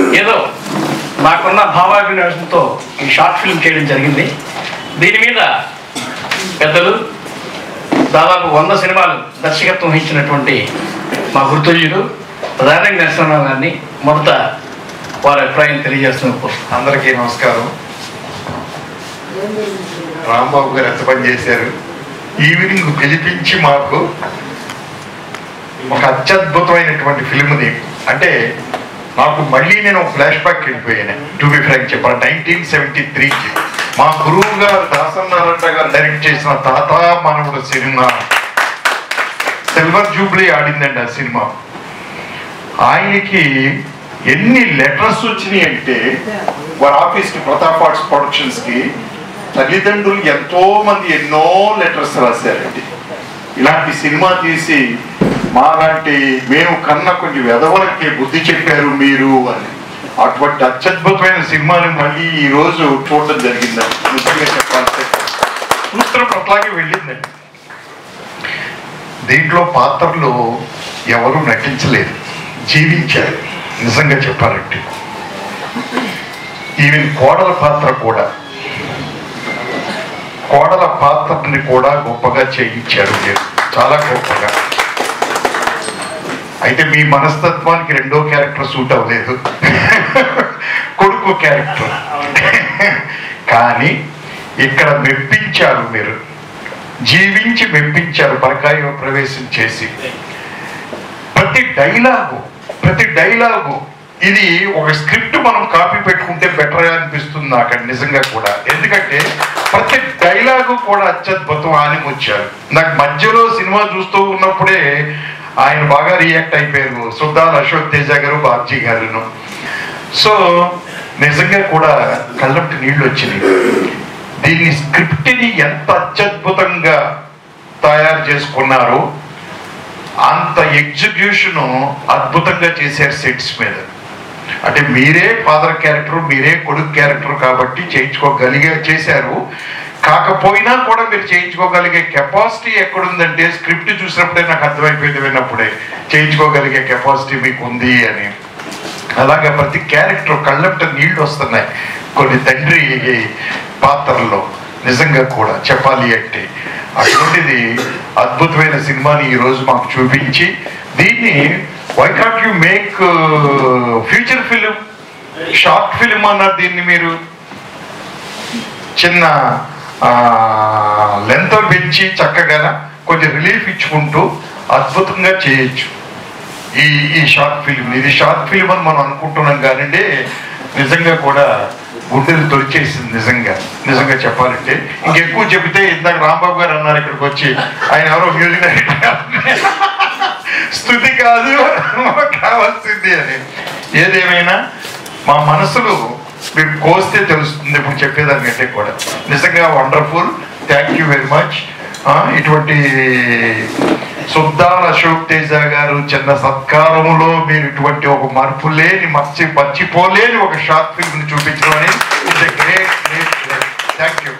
ఏదో నాకున్న భావాభినివేశంతో ఈ షార్ట్ ఫిల్మ్ చేయడం జరిగింది దీని మీద పెద్దలు దాదాపు వంద సినిమాలు దర్శకత్వం వహించినటువంటి మా గుర్తుల్యులు ప్రధానంగా నరసింహరావు గారిని మొదట వారి అభిప్రాయం తెలియజేస్తున్నారు అందరికీ నమస్కారం రాంబాబు గారు ఎంత పని చేశారు ఈవినింగ్ పిలిపించి మాకు ఒక అత్యద్భుతమైనటువంటి ఫిల్మ్ని అంటే నాకు మళ్ళీ నేను ఫ్లాష్ బ్యాక్ వెళ్ళిపోయాను టు బి ఫ్రాంక్ చెప్పాలి నైన్టీన్ సెవెంటీ త్రీకి మా గురువు గారు దాసనారాయణ గారు డైరెక్ట్ చేసిన Tata Manavadu cinema silver jubilee ఆడిందండి ఆ సినిమా ఆయనకి ఎన్ని లెటర్స్ వచ్చినాయి అంటే వారి ఆఫీస్ కి ప్రతాప్ ఆర్ట్స్ ప్రొడక్షన్స్ కి తల్లిదండ్రులు ఎంతో మంది ఎన్నో లెటర్స్ రాశారండి ఇలాంటి సినిమా తీసి మాలాంటి మేము కన్నా కొంచెం వెధవలకి బుద్ధి చెప్పారు మీరు అని అటువంటి అత్యద్భుతమైన సినిమాని మళ్ళీ ఈ రోజు చూడడం జరిగిందండి నిజంగా చెప్పాలంటే చూస్తున్నప్పుడు అట్లాగే వెళ్ళిందండి దీంట్లో పాత్రలు ఎవరు నటించలేదు జీవించారు నిజంగా చెప్పాలంటే ఈవెన్ కోడల పాత్ర కూడా కోడల పాత్రని కూడా గొప్పగా చేయించారు మీరు చాలా గొప్పగా అయితే మీ మనస్తత్వానికి రెండో క్యారెక్టర్ సూట్ అవ్వలేదు కొడుకు క్యారెక్టర్ కానీ ఇక్కడ మెప్పించారు మీరు జీవించి మెప్పించారు పరకాయ ప్రవేశం చేసి ప్రతి డైలాగు ప్రతి డైలాగు ఇది ఒక స్క్రిప్ట్ మనం కాపీ పెట్టుకుంటే బెటర్ అనిపిస్తుంది నాకు అది నిజంగా కూడా ఎందుకంటే ప్రతి డైలాగు కూడా అత్యద్భుతం ఆనిముచ్చారు నాకు మధ్యలో సినిమా చూస్తూ ఉన్నప్పుడే ఆయన బాగా రియాక్ట్ అయిపోయారు సుద్దాల అశోక్ తేజ గారు బాబ్జీ గారును సో నిజంగా కూడా కళ్ళంటి నీళ్ళు వచ్చినాయి దీన్ని స్క్రిప్ట్ని ఎంత అత్యద్భుతంగా తయారు చేసుకున్నారో అంత ఎగ్జిక్యూషన్ అద్భుతంగా చేశారు సెట్స్ మీద అంటే మీరే ఫాదర్ క్యారెక్టర్ మీరే కొడుకు క్యారెక్టర్ కాబట్టి చేయించుకోగలిగే చేశారు కాకపోయినా కూడా మీరు చేయించుకోగలిగే కెపాసిటీ ఎక్కడుందంటే స్క్రిప్ట్ చూసినప్పుడే నాకు అర్థమైపోయింది విన్నప్పుడే చేయించుకోగలిగే కెపాసిటీ మీకు ఉంది అని అలాగే ప్రతి క్యారెక్టర్ కళ్ళంట నీళ్లు వస్తున్నాయి కొన్ని తండ్రి పాత్రల్లో నిజంగా కూడా చెప్పాలి అంటే అటువంటిది అద్భుతమైన సినిమాని ఈ రోజు మాకు చూపించి దీన్ని why can't you make future film short film అన్నారు దీన్ని మీరు చిన్న లెంత్ పెంచి చక్కగా కొంచెం రిలీఫ్ ఇచ్చుకుంటూ అద్భుతంగా చేయొచ్చు ఈ ఈ షార్ట్ ఫిలిం ఇది షార్ట్ ఫిలిం అని మనం అనుకుంటున్నాం కానండి నిజంగా కూడా గుండెలు తొలిచేసింది నిజంగా నిజంగా చెప్పాలంటే ఇంకెక్కువ చెబితే ఇందాక రాంబాబు గారు అన్నారు ఇక్కడికి వచ్చి ఆయన ఎవరో మ్యూజిక్ డైరెక్టర్ స్థుతి కాదు మాకు కావాల్సింది అని ఏదేమైనా మా మనసులు మీరు కోస్తే తెలుస్తుంది ఇప్పుడు చెప్పేదానికంటే కూడా నిజంగా wonderful thank you very much ఇటువంటి సుద్దాల అశోక్ తేజ గారు చిన్న సత్కారములో మీరు ఇటువంటి ఒక మార్పు లేని మర్చి మర్చిపోలేని ఒక షార్ట్ ఫిల్మ్ చూపించడం అనేది గ్రేట్ గ్రేట్ థ్యాంక్ యూ